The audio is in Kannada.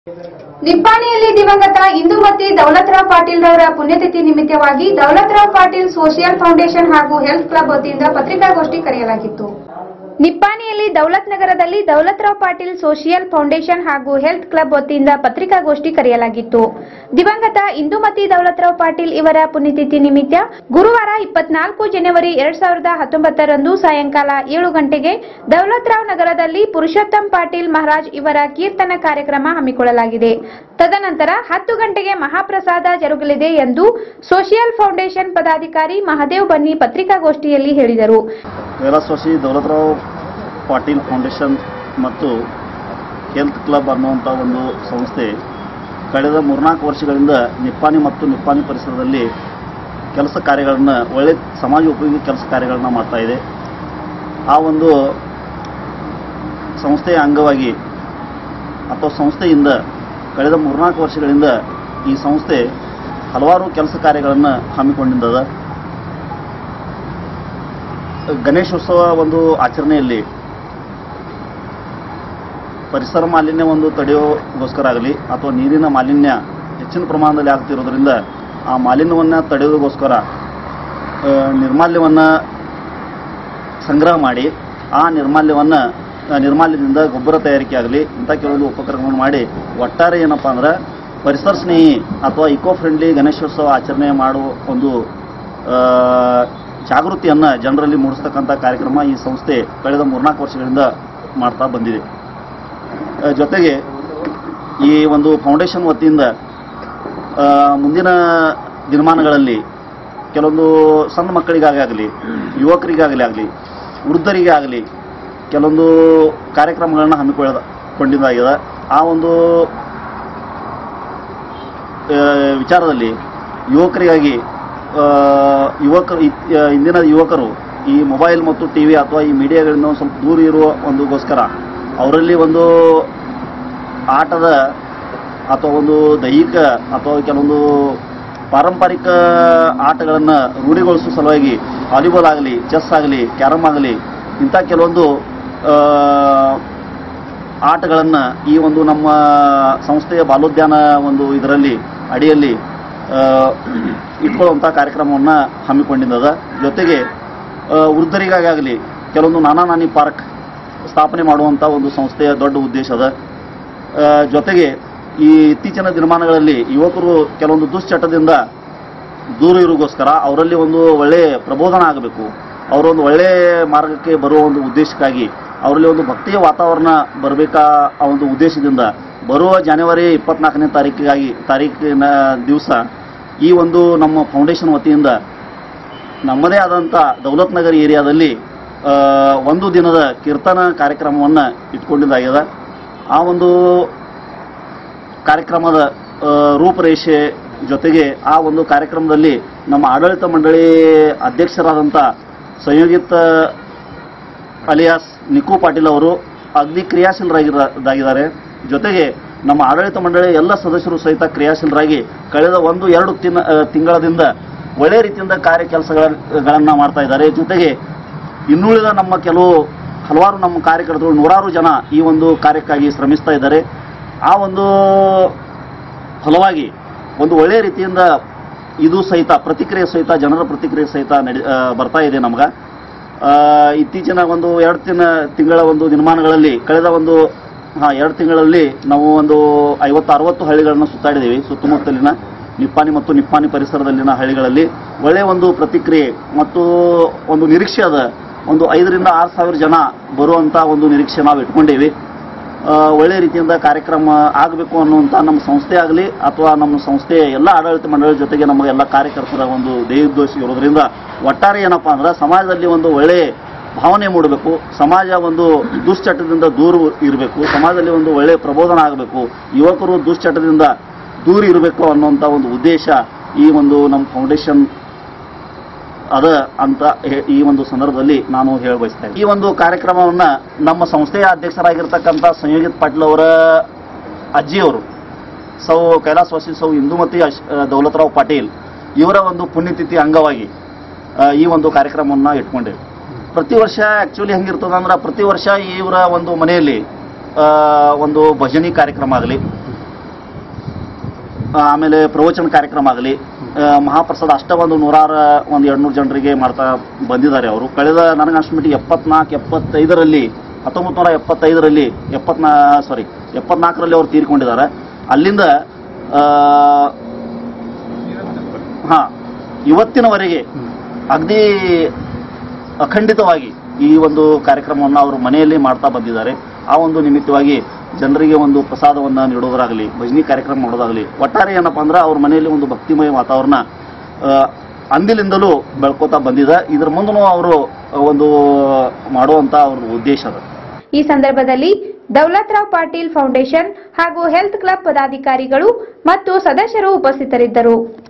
ನಿಪ್ಪಾಣಿಯಲ್ಲಿ ದಿವಂಗತ ಇಂದುಮತಿ ದೌಲತ್ರಾವ್ ಪಾಟೀಲ್ ರವರ ಪುಣ್ಯತಿಥಿ ನಿಮಿತ್ತವಾಗಿ ದೌಲತ್ರಾವ್ ಪಾಟೀಲ್ ಸೋಷಿಯಲ್ ಫೌಂಡೇಶನ್ ಹಾಗೂ ಹೆಲ್ತ್ ಕ್ಲಬ್ ವತಿಯಿಂದ ಪತ್ರಿಕಾಗೋಷ್ಠಿ ಕರೆಯಲಾಗಿತ್ತು ನಿಪ್ಪಾಣಿಯಲ್ಲಿ ದೌಲತ್ ನಗರದಲ್ಲಿ ದೌಲತ್ರಾವ್ ಪಾಟೀಲ್ ಸೋಷಿಯಲ್ ಫೌಂಡೇಶನ್ ಹಾಗೂ ಹೆಲ್ತ್ ಕ್ಲಬ್ ವತಿಯಿಂದ ಪತ್ರಿಕಾಗೋಷ್ಠಿ ಕರೆಯಲಾಗಿತ್ತು ದಿವಂಗತ ಇಂದುಮತಿ ದೌಲತ್ರಾವ್ ಪಾಟೀಲ್ ಇವರ ಪುಣ್ಯತಿಥಿ ನಿಮಿತ್ತ ಗುರುವಾರ ಇಪ್ಪತ್ನಾಲ್ಕು ಜನವರಿ ಎರಡ್ ಸಾವಿರದ ಹತ್ತೊಂಬತ್ತರಂದು ಸಾಯಂಕಾಲ ಏಳು ಗಂಟೆಗೆ ದೌಲತ್ರಾವ್ ನಗರದಲ್ಲಿ ಪುರುಷೋತ್ತಮ್ ಪಾಟೀಲ್ ಮಹಾರಾಜ್ ಇವರ ಕೀರ್ತನ ಕಾರ್ಯಕ್ರಮ ಹಮ್ಮಿಕೊಳ್ಳಲಾಗಿದೆ ತದನಂತರ ಹತ್ತು ಗಂಟೆಗೆ ಮಹಾಪ್ರಸಾದ ಜರುಗಲಿದೆ ಎಂದು ಸೋಷಿಯಲ್ ಫೌಂಡೇಶನ್ ಪದಾಧಿಕಾರಿ ಮಹದೇವ್ ಬನ್ನಿ ಪತ್ರಿಕಾಗೋಷ್ಠಿಯಲ್ಲಿ ಹೇಳಿದರು ಕೈಲಾಸವಾಸಿ ದೌಲತರಾವ್ ಪಾಟೀಲ್ ಫೌಂಡೇಶನ್ ಮತ್ತು ಹೆಲ್ತ್ ಕ್ಲಬ್ ಅನ್ನುವಂಥ ಒಂದು ಸಂಸ್ಥೆ ಕಳೆದ ಮೂರ್ನಾಲ್ಕು ವರ್ಷಗಳಿಂದ ನಿಪ್ಪಾಣಿ ಮತ್ತು ನಿಪ್ಪಾಣಿ ಪರಿಸರದಲ್ಲಿ ಕೆಲಸ ಕಾರ್ಯಗಳನ್ನು ಒಳ್ಳೆ ಸಮಾಜ ಉಪಯೋಗಿ ಕೆಲಸ ಕಾರ್ಯಗಳನ್ನು ಮಾಡ್ತಾ ಇದೆ ಆ ಒಂದು ಸಂಸ್ಥೆಯ ಅಂಗವಾಗಿ ಅಥವಾ ಸಂಸ್ಥೆಯಿಂದ ಕಳೆದ ಮೂರ್ನಾಲ್ಕು ವರ್ಷಗಳಿಂದ ಈ ಸಂಸ್ಥೆ ಹಲವಾರು ಕೆಲಸ ಕಾರ್ಯಗಳನ್ನು ಹಮ್ಮಿಕೊಂಡಿದ್ದದ ಗಣೇಶೋತ್ಸವ ಒಂದು ಆಚರಣೆಯಲ್ಲಿ ಪರಿಸರ ಮಾಲಿನ್ಯ ಒಂದು ತಡೆಯೋಗೋಸ್ಕರ ಆಗಲಿ ಅಥವಾ ನೀರಿನ ಮಾಲಿನ್ಯ ಹೆಚ್ಚಿನ ಪ್ರಮಾಣದಲ್ಲಿ ಆಗ್ತಿರೋದ್ರಿಂದ ಆ ಮಾಲಿನ್ಯವನ್ನು ತಡೆಯೋದಕ್ಕೋಸ್ಕರ ಆ, ನಿರ್ಮಾಲ್ಯವನ್ನು ಸಂಗ್ರಹ ಮಾಡಿ ಆ ನಿರ್ಮಾಲ್ಯವನ್ನು ಆ, ನಿರ್ಮಾಲ್ಯದಿಂದ ಗೊಬ್ಬರ ತಯಾರಿಕೆ ಆಗಲಿ ಇಂಥ ಕೆಲವೊಂದು ಉಪಕ್ರಮವನ್ನು ಮಾಡಿ ಒಟ್ಟಾರೆ ಏನಪ್ಪ ಅಂದ್ರೆ ಪರಿಸರ ಸ್ನೇಹಿ ಅಥವಾ ಇಕೋ ಫ್ರೆಂಡ್ಲಿ ಗಣೇಶೋತ್ಸವ ಆಚರಣೆ ಮಾಡುವ ಒಂದು ಆ, ಜಾಗೃತಿಯನ್ನು ಜನರಲ್ಲಿ ಮೂಡಿಸ್ತಕ್ಕಂಥ ಕಾರ್ಯಕ್ರಮ ಈ ಸಂಸ್ಥೆ ಕಳೆದ ಮೂರ್ನಾಲ್ಕು ವರ್ಷಗಳಿಂದ ಮಾಡ್ತಾ ಬಂದಿದೆ ಆ, ಜೊತೆಗೆ ಈ ಒಂದು ಫೌಂಡೇಶನ್ ವತಿಯಿಂದ ಆ, ಮುಂದಿನ ದಿನಮಾನಗಳಲ್ಲಿ ಕೆಲವೊಂದು ಸಣ್ಣ ಮಕ್ಕಳಿಗಾಗಲಿ ಯುವಕರಿಗಾಗಲಿ ಆಗಲಿ ವೃದ್ಧರಿಗೆ ಆಗಲಿ ಕೆಲವೊಂದು ಕಾರ್ಯಕ್ರಮಗಳನ್ನು ಹಮ್ಮಿಕೊಳ್ಳ ಕೊಂಡಿದ್ದಾಗಿದೆ ಆ ಒಂದು ಆ, ವಿಚಾರದಲ್ಲಿ ಯುವಕರಿಗಾಗಿ ಆ, ಯುವಕರು ಇತ್- ಆ, ಇಂದಿನ ಯುವಕರು ಈ ಮೊಬೈಲ್ ಮತ್ತು ಟಿ ವಿ ಅಥವಾ ಈ ಮೀಡಿಯಾಗಳಿಂದ ಒಂದು ಸ್ವಲ್ಪ ದೂರ ಇರುವ ಒಂದುಗೋಸ್ಕರ ಅವರಲ್ಲಿ ಒಂದು ಆಟದ ಅಥವಾ ಒಂದು ದೈಹಿಕ ಅಥವಾ ಕೆಲವೊಂದು ಪಾರಂಪರಿಕ ಆಟಗಳನ್ನು ರೂಢಿಗೊಳಿಸುವ ಸಲುವಾಗಿ ವಾಲಿಬಾಲ್ ಆಗಲಿ ಚೆಸ್ ಆಗಲಿ ಕ್ಯಾರಮ್ ಆಗಲಿ ಇಂಥ ಕೆಲವೊಂದು ಆ, ಆಟಗಳನ್ನು ಈ ಒಂದು ನಮ್ಮ ಸಂಸ್ಥೆಯ ಬಾಲೋದ್ಯಾನ ಒಂದು ಇದರಲ್ಲಿ ಅಡಿಯಲ್ಲಿ ಆ, ಇಟ್ಕೊಳ್ಳುವಂಥ ಕಾರ್ಯಕ್ರಮವನ್ನು ಹಮ್ಮಿಕೊಂಡಿದ್ದದ ಜೊತೆಗೆ ಆ, ವೃದ್ಧರಿಗಾಗಲಿ ಕೆಲವೊಂದು ನಾನಾ ನಾನಿ ಪಾರ್ಕ್ ಸ್ಥಾಪನೆ ಮಾಡುವಂಥ ಒಂದು ಸಂಸ್ಥೆಯ ದೊಡ್ಡ ಉದ್ದೇಶ ಅದ ಆ, ಜೊತೆಗೆ ಈ ಇತ್ತೀಚಿನ ದಿನಮಾನಗಳಲ್ಲಿ ಯುವಕರು ಕೆಲವೊಂದು ದುಶ್ಚಟದಿಂದ ದೂರ ಇರೋಗೋಸ್ಕರ ಅವರಲ್ಲಿ ಒಂದು ಒಳ್ಳೆಯ ಪ್ರಬೋಧನ ಆಗಬೇಕು ಅವರೊಂದು ಒಳ್ಳೆಯ ಮಾರ್ಗಕ್ಕೆ ಬರುವ ಒಂದು ಉದ್ದೇಶಕ್ಕಾಗಿ ಅವರಲ್ಲಿ ಒಂದು ಭಕ್ತಿಯ ವಾತಾವರಣ ಬರಬೇಕಾ ಆ ಒಂದು ಉದ್ದೇಶದಿಂದ ಬರುವ ಜನವರಿ ಇಪ್ಪತ್ನಾಲ್ಕನೇ ತಾರೀಕಿಗಾಗಿ ತಾರೀಕಿನ ದಿವಸ ಈ ಒಂದು ನಮ್ಮ ಫೌಂಡೇಶನ್ ವತಿಯಿಂದ ನಮ್ಮದೇ ಆದಂಥ ದೌಲತ್ ನಗರ್ ಏರಿಯಾದಲ್ಲಿ ಆ, ಒಂದು ದಿನದ ಕೀರ್ತನ ಕಾರ್ಯಕ್ರಮವನ್ನು ಇಟ್ಕೊಂಡಿದ್ದಾಗಿದೆ ಆ ಒಂದು ಕಾರ್ಯಕ್ರಮದ ಆ, ರೂಪರೇಷೆ ಜೊತೆಗೆ ಆ ಒಂದು ಕಾರ್ಯಕ್ರಮದಲ್ಲಿ ನಮ್ಮ ಆಡಳಿತ ಮಂಡಳಿ ಅಧ್ಯಕ್ಷರಾದಂಥ ಸಂಯೋಗಿತ ಅಲಿಯಾಸ್ ನಿಕು ಪಾಟೀಲ್ ಅವರು ಅಗ್ನಿ ಕ್ರಿಯಾಶೀಲರಾಗಿದ್ದಾರೆ ಜೊತೆಗೆ ನಮ್ಮ ಆಡಳಿತ ಮಂಡಳಿಯ ಎಲ್ಲ ಸದಸ್ಯರು ಸಹಿತ ಕ್ರಿಯಾಶೀಲರಾಗಿ ಕಳೆದ ಒಂದು ಎರಡು ತಿನ್ನ ಆ, ತಿಂಗಳದಿಂದ ಒಳ್ಳೆ ರೀತಿಯಿಂದ ಕಾರ್ಯ ಕೆಲಸಗಳನ್ನು ಮಾಡ್ತಾ ಇದ್ದಾರೆ ಜೊತೆಗೆ ಇನ್ನುಳಿದ ನಮ್ಮ ಕೆಲವು ಹಲವಾರು ನಮ್ಮ ಕಾರ್ಯಕರ್ತರು ನೂರಾರು ಜನ ಈ ಒಂದು ಕಾರ್ಯಕ್ಕಾಗಿ ಶ್ರಮಿಸ್ತಾ ಇದ್ದಾರೆ ಆ ಒಂದು ಫಲವಾಗಿ ಒಂದು ಒಳ್ಳೆಯ ರೀತಿಯಿಂದ ಇದು ಸಹಿತ ಪ್ರತಿಕ್ರಿಯೆ ಸಹಿತ ಜನರ ಪ್ರತಿಕ್ರಿಯೆ ಸಹಿತ ನಡಿ ಆ, ಬರ್ತಾ ಇದೆ ನಮ್ಗೆ ಆ, ಇತ್ತೀಚಿನ ಒಂದು ಎರಡು ತಿಂಗಳ ತಿಂಗಳ ಒಂದು ದಿನಮಾನಗಳಲ್ಲಿ ಕಳೆದ ಒಂದು ಹಾಂ ಎರಡು ತಿಂಗಳಲ್ಲಿ ನಾವು ಒಂದು ಐವತ್ತು ಅರವತ್ತು ಹಳ್ಳಿಗಳನ್ನು ಸುತ್ತಾಡಿದ್ದೀವಿ ಸುತ್ತಮುತ್ತಲಿನ ನಿಪ್ಪಾಣಿ ಮತ್ತು ನಿಪ್ಪಾಣಿ ಪರಿಸರದಲ್ಲಿನ ಹಳ್ಳಿಗಳಲ್ಲಿ ಒಳ್ಳೆಯ ಒಂದು ಪ್ರತಿಕ್ರಿಯೆ ಮತ್ತು ಒಂದು ನಿರೀಕ್ಷೆ ಅದ ಒಂದು ಐದರಿಂದ ಆರು ಸಾವಿರ ಜನ ಬರುವಂಥ ಒಂದು ನಿರೀಕ್ಷೆ ನಾವು ಇಟ್ಕೊಂಡೇವಿ ಆ, ಒಳ್ಳೆ ರೀತಿಯಿಂದ ಕಾರ್ಯಕ್ರಮ ಆಗಬೇಕು ಅನ್ನುವಂಥ ನಮ್ಮ ಸಂಸ್ಥೆ ಆಗಲಿ ಅಥವಾ ನಮ್ಮ ಸಂಸ್ಥೆಯ ಎಲ್ಲ ಆಡಳಿತ ಮಂಡಳಿ ಜೊತೆಗೆ ನಮ್ಮ ಎಲ್ಲ ಕಾರ್ಯಕರ್ತರ ಒಂದು ಧ್ಯೇಯೋದ್ದೇಶ ಇರೋದ್ರಿಂದ ಒಟ್ಟಾರೆ ಏನಪ್ಪ ಅಂದ್ರೆ ಸಮಾಜದಲ್ಲಿ ಒಂದು ಒಳ್ಳೆ ಭಾವನೆ ಮೂಡಬೇಕು ಸಮಾಜ ಒಂದು ದುಶ್ಚಟದಿಂದ ದೂರ ಇರಬೇಕು ಸಮಾಜದಲ್ಲಿ ಒಂದು ಒಳ್ಳೆಯ ಪ್ರಬೋಧನ ಆಗಬೇಕು ಯುವಕರು ದುಶ್ಚಟದಿಂದ ದೂರ ಇರಬೇಕು ಅನ್ನುವಂಥ ಒಂದು ಉದ್ದೇಶ ಈ ಒಂದು ನಮ್ಮ ಫೌಂಡೇಶನ್ ಅದ ಅಂತ ಹೇ- ಈ ಒಂದು ಸಂದರ್ಭದಲ್ಲಿ ನಾನು ಹೇಳ ಬಯಸ್ತಾ ಇದ್ದೀನಿ. ಈ ಒಂದು ಕಾರ್ಯಕ್ರಮವನ್ನ ನಮ್ಮ ಸಂಸ್ಥೆಯ ಅಧ್ಯಕ್ಷರಾಗಿರ್ತಕ್ಕಂಥ ಸಂಯೋಗಿತ್ ಪಾಟೀಲ್ ಅವರ ಅಜ್ಜಿಯವರು ಸೌ ಕೈಲಾಸವಾಸಿ ಸೌ ಇಂದುಮತಿ ಅಶ್- ಆ, ದೌಲತರಾವ್ ಪಾಟೀಲ್ ಇವರ ಒಂದು ಪುಣ್ಯತಿಥಿ ಅಂಗವಾಗಿ ಆ, ಈ ಒಂದು ಕಾರ್ಯಕ್ರಮವನ್ನು ಇಟ್ಕೊಂಡೇವೆ ಪ್ರತಿ ವರ್ಷ ಆ್ಯಕ್ಚುಲಿ ಹೆಂಗಿರ್ತದ ಅಂದ್ರೆ ಪ್ರತಿ ವರ್ಷ ಇವರ ಒಂದು ಮನೆಯಲ್ಲಿ ಆ, ಒಂದು ಭಜನಿ ಕಾರ್ಯಕ್ರಮ ಆಗಲಿ ಆಮೇಲೆ ಪ್ರವಚನ ಕಾರ್ಯಕ್ರಮ ಆಗಲಿ ಮಹಾಪ್ರಸಾದ ಅಷ್ಟ ಒಂದು ನೂರಾರ ಒಂದು ಎರಡ್ನೂರು ಜನರಿಗೆ ಮಾಡ್ತಾ ಬಂದಿದ್ದಾರೆ ಅವರು ಕಳೆದ ನನಗೆ ಅಷ್ಟು ಮಟ್ಟಿಗೆ ಎಪ್ಪತ್ನಾಲ್ಕು ಎಪ್ಪತ್ತೈದರಲ್ಲಿ ಹತ್ತೊಂಬತ್ತು ನೂರ ಎಪ್ಪತ್ತೈದರಲ್ಲಿ ಎಪ್ಪತ್ನಾ ಸಾರಿ ಎಪ್ಪತ್ನಾಲ್ಕರಲ್ಲಿ ಅವರು ತೀರ್ಕೊಂಡಿದ್ದಾರೆ ಅಲ್ಲಿಂದ ಆ, ಹಾ ಇವತ್ತಿನವರೆಗೆ ಅಗದಿ ಅಖಂಡಿತವಾಗಿ ಈ ಒಂದು ಕಾರ್ಯಕ್ರಮವನ್ನು ಅವರು ಮನೆಯಲ್ಲಿ ಮಾಡ್ತಾ ಬಂದಿದ್ದಾರೆ ಆ ಒಂದು ನಿಮಿತ್ತವಾಗಿ ಜನರಿಗೆ ಒಂದು ಪ್ರಸಾದವನ್ನು ನೀಡೋದಾಗಲಿ ಭಜನಿ ಕಾರ್ಯಕ್ರಮ ಮಾಡೋದಾಗಲಿ ಒಟ್ಟಾರೆ ಏನಪ್ಪಾ ಅಂದ್ರೆ ಅವ್ರ ಮನೆಯಲ್ಲಿ ಒಂದು ಭಕ್ತಿಮಯ ವಾತಾವರಣ ಆ, ಅಂದಿಲಿಂದಲೂ ಬೆಳ್ಕೋತಾ ಬಂದಿದೆ ಇದ್ರ ಮುಂದೂ ಅವರು ಒಂದು ಮಾಡುವಂತ ಅವ್ರ ಉದ್ದೇಶ ಅದ ಈ ಸಂದರ್ಭದಲ್ಲಿ ದೌಲತ್ರಾವ್ ಪಾಟೀಲ್ ಫೌಂಡೇಶನ್ ಹಾಗೂ ಹೆಲ್ತ್ ಕ್ಲಬ್ ಪದಾಧಿಕಾರಿಗಳು ಮತ್ತು ಸದಸ್ಯರು ಉಪಸ್ಥಿತರಿದ್ದರು